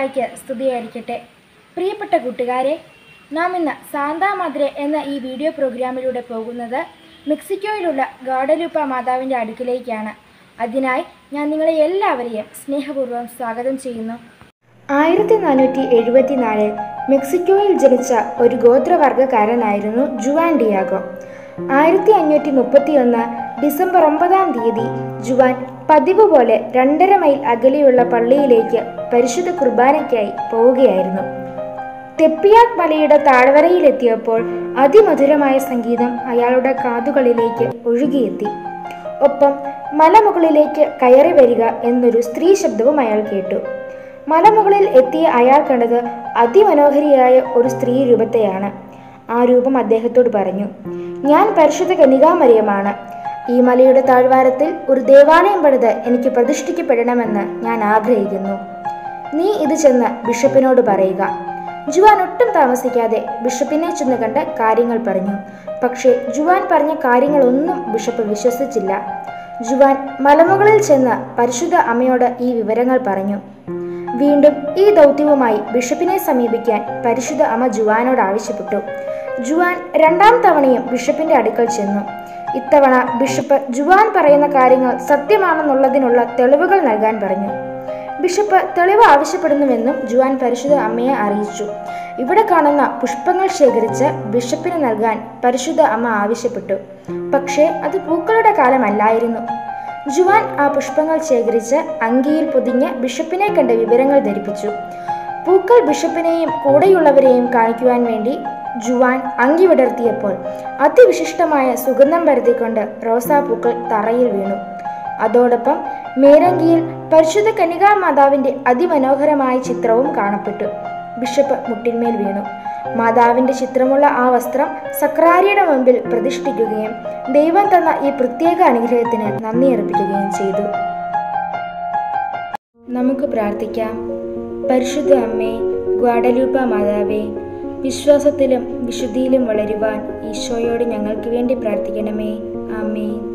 മിശിഹായ്ക്ക് സ്തുതിയായിരിക്കട്ടെ പ്രിയപ്പെട്ട കൂട്ടുകാരെ നാം ഇന്ന് സാന്താ മദ്രെ എന്ന ഈ വീഡിയോ പ്രോഗ്രാമിലൂടെ പോകുന്നത് മെക്സിക്കോയിലുള്ള ഗാഡലൂപ്പ മാതാവിൻ്റെ അടുക്കിലേക്കാണ് അതിനായി ഞാൻ നിങ്ങളെ എല്ലാവരെയും സ്നേഹപൂർവ്വം സ്വാഗതം ചെയ്യുന്നു ആയിരത്തി നാനൂറ്റി എഴുപത്തിനാലിൽ മെക്സിക്കോയിൽ ജനിച്ച ഒരു ഗോത്രവർഗക്കാരനായിരുന്നു ജുവാൻ ഡിയാഗോ ആയിരത്തി അഞ്ഞൂറ്റി മുപ്പത്തിയൊന്ന് ഡിസംബർ ഒമ്പതാം തീയതി ജുവാൻ പതിവ് പോലെ രണ്ടര മൈൽ അകലെയുള്ള പള്ളിയിലേക്ക് പരിശുദ്ധ കുർബാനയ്ക്കായി പോവുകയായിരുന്നു തെപ്പിയാക് മലയുടെ താഴ്വരയിലെത്തിയപ്പോൾ അതിമധുരമായ സംഗീതം അയാളുടെ കാതുകളിലേക്ക് ഒഴുകിയെത്തി ഒപ്പം മലമുകളിലേക്ക് കയറി വരിക എന്നൊരു സ്ത്രീ ശബ്ദവും അയാൾ കേട്ടു മലമുകളിൽ എത്തിയ അയാൾ കണ്ടത് അതിമനോഹരിയായ ഒരു സ്ത്രീ രൂപത്തെയാണ് ആ രൂപം അദ്ദേഹത്തോട് പറഞ്ഞു ഞാൻ പരിശുദ്ധ കനികാമറിയമാണ് ഈ മലയുടെ താഴ്വാരത്തിൽ ഒരു ദേവാലയം പണിത് എനിക്ക് പ്രതിഷ്ഠിക്കപ്പെടണമെന്ന് ഞാൻ ആഗ്രഹിക്കുന്നു നീ ഇത് ചെന്ന് ബിഷപ്പിനോട് പറയുക ജുവാൻ ഒട്ടും താമസിക്കാതെ ബിഷപ്പിനെ ചെന്ന് കണ്ട് കാര്യങ്ങൾ പറഞ്ഞു പക്ഷേ ജുവാൻ പറഞ്ഞ കാര്യങ്ങളൊന്നും ബിഷപ്പ് വിശ്വസിച്ചില്ല ജുവാൻ മലമുകളിൽ ചെന്ന് പരിശുദ്ധ അമ്മയോട് ഈ വിവരങ്ങൾ പറഞ്ഞു വീണ്ടും ഈ ദൗത്യവുമായി ബിഷപ്പിനെ സമീപിക്കാൻ പരിശുദ്ധ അമ്മ ജുവാനോട് ആവശ്യപ്പെട്ടു ജുവാൻ രണ്ടാം തവണയും ബിഷപ്പിന്റെ അടുക്കൽ ചെന്നു ഇത്തവണ ബിഷപ്പ് ജുവാൻ പറയുന്ന കാര്യങ്ങൾ സത്യമാണെന്നുള്ളതിനുള്ള തെളിവുകൾ നൽകാൻ പറഞ്ഞു ബിഷപ്പ് തെളിവ് ആവശ്യപ്പെടുന്നുവെന്നും ജുവാൻ പരിശുദ്ധ അമ്മയെ അറിയിച്ചു ഇവിടെ കാണുന്ന പുഷ്പങ്ങൾ ശേഖരിച്ച് ബിഷപ്പിന് നൽകാൻ പരിശുദ്ധ അമ്മ ആവശ്യപ്പെട്ടു പക്ഷേ അത് പൂക്കളുടെ കാലമല്ലായിരുന്നു ജുവാൻ ആ പുഷ്പങ്ങൾ ശേഖരിച്ച് അങ്കിയിൽ പൊതിഞ്ഞ് ബിഷപ്പിനെ കണ്ട വിവരങ്ങൾ ധരിപ്പിച്ചു പൂക്കൾ ബിഷപ്പിനെയും കൂടെയുള്ളവരെയും കാണിക്കുവാൻ വേണ്ടി ജുവാൻ അങ്കി വിടർത്തിയപ്പോൾ അതിവിശിഷ്ടമായ സുഗന്ധം പരത്തിക്കൊണ്ട് റോസാപ്പൂക്കൾ തറയിൽ വീണു അതോടൊപ്പം മേരങ്കിയിൽ പരിശുദ്ധ കന്യകാ മാതാവിന്റെ അതിമനോഹരമായ ചിത്രവും കാണപ്പെട്ടു ബിഷപ്പ് മുട്ടിന്മേൽ വീണു മാതാവിന്റെ ചിത്രമുള്ള ആ വസ്ത്രം സക്രാരിയുടെ മുമ്പിൽ പ്രതിഷ്ഠിക്കുകയും ദൈവം തന്ന ഈ പ്രത്യേക അനുഗ്രഹത്തിന് നന്ദി അർപ്പിക്കുകയും ചെയ്തു നമുക്ക് പ്രാർത്ഥിക്കാം പരിശുദ്ധ അമ്മേ ഗ്വാഡലൂപ്പ മാതാവേ വിശ്വാസത്തിലും വിശുദ്ധിയിലും വളരുവാൻ ഈശോയോട് ഞങ്ങൾക്ക് വേണ്ടി പ്രാർത്ഥിക്കണമേ ആമേ